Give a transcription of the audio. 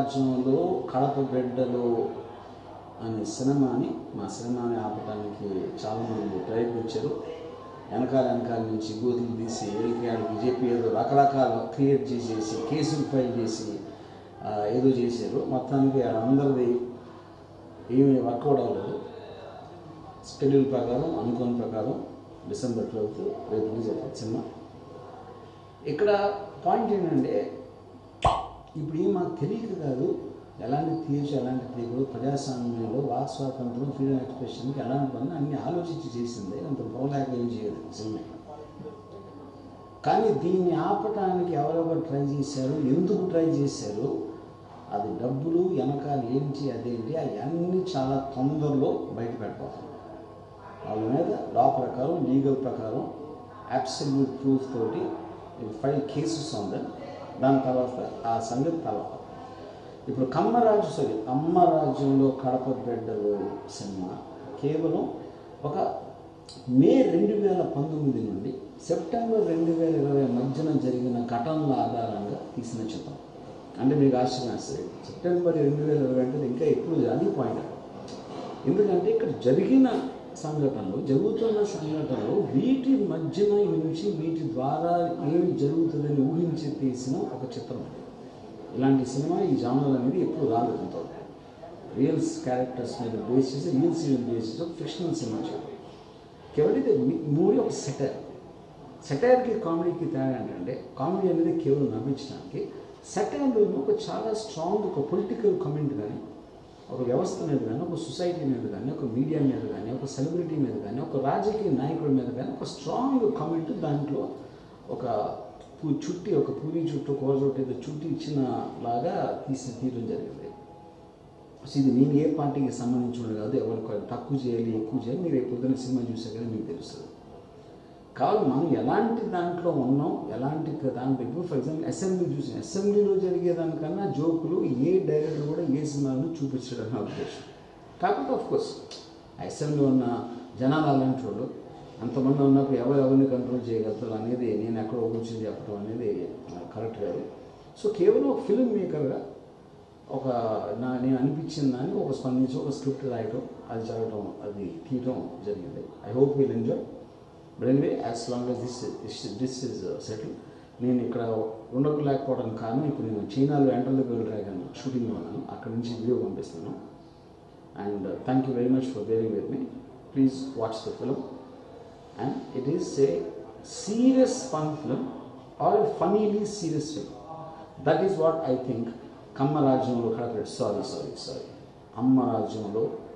రాజ్యంలో కడప బిడ్డలు అనే సినిమాని మా సినిమాని ఆపడానికి చాలామంది ప్రయత్నించారు వెనకాల వెనకాల నుంచి గోతులు తీసి ఏలికాయలు బీజేపీ ఏదో రకరకాల క్రియేట్ చేసేసి కేసులు ఫైల్ చేసి ఆ, ఏదో చేశారు మొత్తానికి వాళ్ళందరిది ఏమీ వర్కౌట్ అవ్వలేదు షెడ్యూల్ ప్రకారం అనుకున్న ప్రకారం డిసెంబర్ ట్వెల్త్ రేపు రిలీజ్ అవుతుంది సినిమా ఇక్కడ పాయింట్ ఏంటంటే ఇప్పుడు ఏం మాకు తెలియక కాదు ఎలాంటి తీయచ్చు ఎలాంటి తీయకూడదు ప్రజాస్వామ్యంలో వాక్ స్వాతంత్రం ఫ్రీడమ్ ఎక్స్ప్రెషన్కి ఎలాంటి పని అన్ని ఆలోచించి చేసింది అంత పోలేక ఏం చేయదు సినిమా కానీ దీన్ని ఆపటానికి ఎవరెవరు ట్రై చేశారు ఎందుకు ట్రై చేశారు అది డబ్బులు వెనకాల ఏంటి అదేంటి అవన్నీ చాలా తొందరలో బయట పెట్టబోతుంది వాళ్ళ మీద లా ప్రకారం లీగల్ ప్రకారం అబ్సల్యూట్ ప్రూఫ్ తోటి ఫైవ్ కేసెస్ ఉంది దాని తర్వాత ఆ సంగతి తర్వాత ఇప్పుడు కమ్మరాజు సారీ అమ్మరాజ్యంలో కడప బిడ్డలు సినిమా కేవలం ఒక మే రెండు వేల పంతొమ్మిది నుండి సెప్టెంబర్ రెండు వేల ఇరవై మధ్యన జరిగిన ఘటనల ఆధారంగా తీసిన చిత్రం అంటే మీకు ఆశ్చర్యం వేస్తుంది సెప్టెంబర్ రెండు వేల ఇరవై అంటే ఇంకా ఎక్కువ అది పాయింట్ ఎందుకంటే ఇక్కడ జరిగిన సంఘటనలు జరుగుతున్న సంఘటనలు వీటి మధ్యన నుంచి వీటి ద్వారా ఏమి జరుగుతుందని ఊహించి తీసిన ఒక చిత్రం ఇలాంటి సినిమా ఈ జానర్ అనేది ఎప్పుడు రాలేదు ఇంతవరకు రియల్స్ క్యారెక్టర్స్ మీద బేస్ చేసి రియల్ సీరియల్ బేస్ చేసి ఒక ఫిక్షనల్ సినిమా చేయడం కేవలం ఇది మూవీ ఒక సెటైర్ సెటైర్కి కామెడీకి తేడా ఏంటంటే కామెడీ అనేది కేవలం నవ్వించడానికి సెటైర్లోనూ ఒక చాలా స్ట్రాంగ్ ఒక పొలిటికల్ కమెంట్ కానీ ఒక వ్యవస్థ మీద కానీ ఒక సొసైటీ మీద కానీ ఒక మీడియా మీద కానీ ఒక సెలబ్రిటీ మీద కానీ ఒక రాజకీయ నాయకుడి మీద కానీ ఒక స్ట్రాంగ్ కమెంట్ దాంట్లో ఒక పూ- చుట్టి ఒక పూరి చుట్టూ కూర చుట్టూ ఏదో చుట్టి ఇచ్చిన లాగా తీసి తీయడం జరిగింది సో ఇది నేను ఏ పార్టీకి సంబంధించిన కాదు ఎవరికి తక్కువ చేయాలి ఎక్కువ చేయాలి మీరు పొద్దున్న సినిమా చూసే కదా మీకు తెలుస్తుంది కాబట్టి మనం ఎలాంటి దాంట్లో ఉన్నాం ఎలాంటి దాంట్లో ఇప్పుడు ఫర్ ఎగ్జాంపుల్ అసెంబ్లీ చూసిన అసెంబ్లీలో జరిగేదానికన్నా జోకులు ఏ డైరెక్టర్ కూడా ఏ సినిమాను చూపించడం నా ఉద్దేశం కాకపోతే ఆఫ్ కోర్స్ అసెంబ్లీ ఉన్న జనాలు అలాంటి వాళ్ళు అంతమంది ఉన్నప్పుడు ఎవరు ఎవరిని కంట్రోల్ చేయగలుగుతారు అనేది నేను ఎక్కడో కూర్చొని చెప్పడం అనేది కరెక్ట్ కాదు సో కేవలం ఒక ఫిల్మ్ మేకర్గా ఒక నా నేను అనిపించిన దాన్ని ఒక స్పందించి ఒక స్క్రిప్ట్ రాయటం అది చదవటం అది తీయటం జరిగింది I hope will enjoy but anyway as long as this this is settle నేను ఇక్కడ ఉండలేకపోవడానికి కారణం ఇప్పుడు నేను చైనాలో ఎంటర్లో గర్ల్ డ్రాగన్ షూటింగ్లో ఉన్నాను అక్కడ నుంచి వీడియో పంపిస్తాను and thank you very much for bearing with me please watch the film and it is a serious fun film or funnily serious film that is what I think Kamma రాజ్యంలో Kadapa sorry sorry sorry అమ్మ రాజ్యంలో